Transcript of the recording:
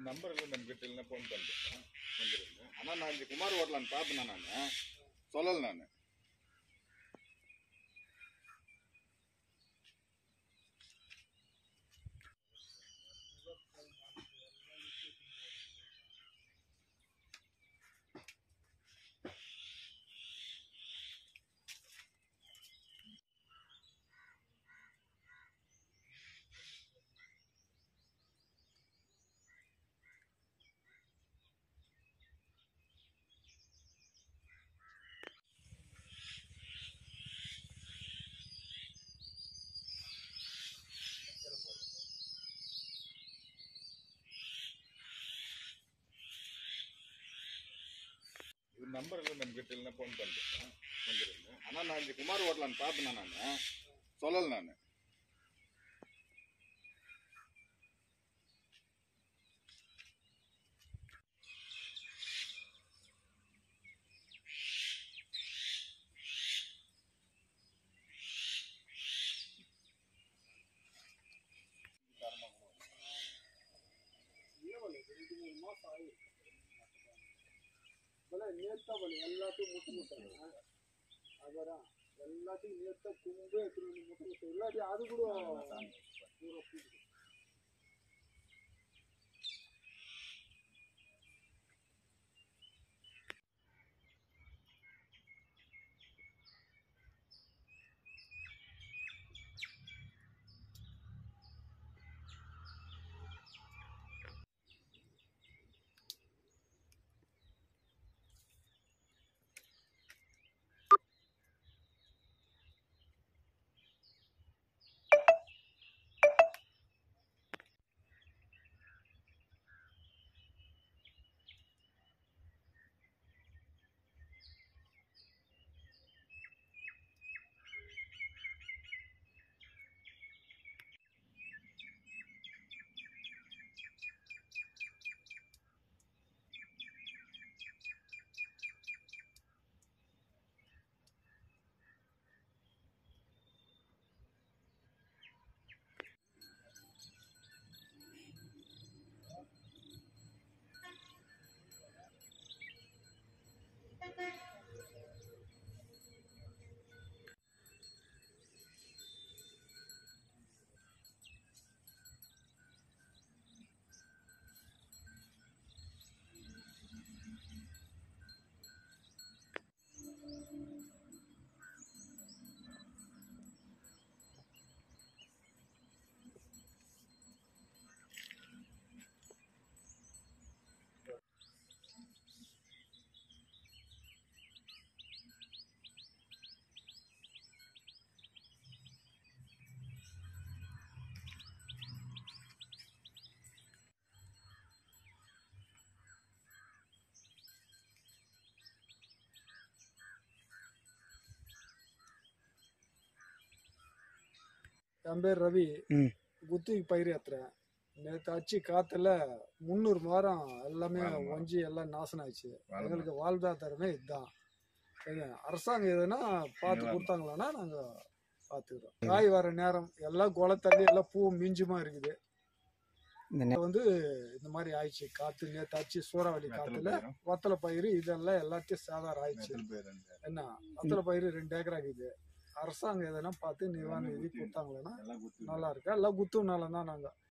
Number இல்லை நம்ம கிட்ட இல்லைன்னா ஃபோன் பண்ணிட்டேன் வந்துருங்க ஆனால் நான் இந்த குமார் ஹோட்டலான்னு பார்த்தேன் நான் சொல்லலை நான் இது நம்பர் இல்லை நம்ம கிட்ட இல்லைன்னா ஃபோன் பண்ணிட்டேன் வந்துருங்க ஆனால் நான் இந்த குமார் ஹோட்டலான்னு பார்த்தேன் நான் சொல்லலை நான் நேர்த்தா பண்ணி எல்லாத்தையும் முட்டு முட்டாங்க அதான் எல்லாத்தையும் நேர்த்தா கும்பே எடுத்துட்டு வந்து முட்டு முட்டை இல்லாட்டி அது கூட தூரம் போகுது. என் பேர் ரவி ம். குத்திக்கு பயிர் ஏத்துறேன் நேற்று அச்சு காத்துல முந்நூறு மரம் எல்லாமே வாழை மரம். ஒஞ்சி எல்லாம் நாசனம் ஆயிடுச்சு வாழை எங்களுக்கு வாழ்வாதாரமே இதுதான் இது அரசாங்கம் எதுனா பார்த்து இங்க கொடுத்தாங்களான்னா நாங்க பார்த்துக்கிறோம் காய் வர நேரம் எல்லாம் குளத்தள்ளி எல்லாம் பூ மிஞ்சுமா இருக்குது இந்த நெ- வந்து இந்த மாதிரி ஆயிடுச்சு காத்து நேற்று அச்சு சூறாவளி வெத்தலை காத்துல பயிரும், வத்தலை பயிர் இதெல்லாம் எல்லாத்தையும் சேதாரம் ஆயிடுச்சு வெத்தலை பயிர் ரெண்டு. என்ன வத்தலை பயிர் ரெண்டு ஏக்கர் ஆகுது அரசாங்கம் எதனா பார்த்து நிவாரண நிதி கொடுத்தாங்களேன்னா எல்லாம் குத்து. நல்லா இருக்கு எல்லாம் குத்துனால தான் நாங்கள்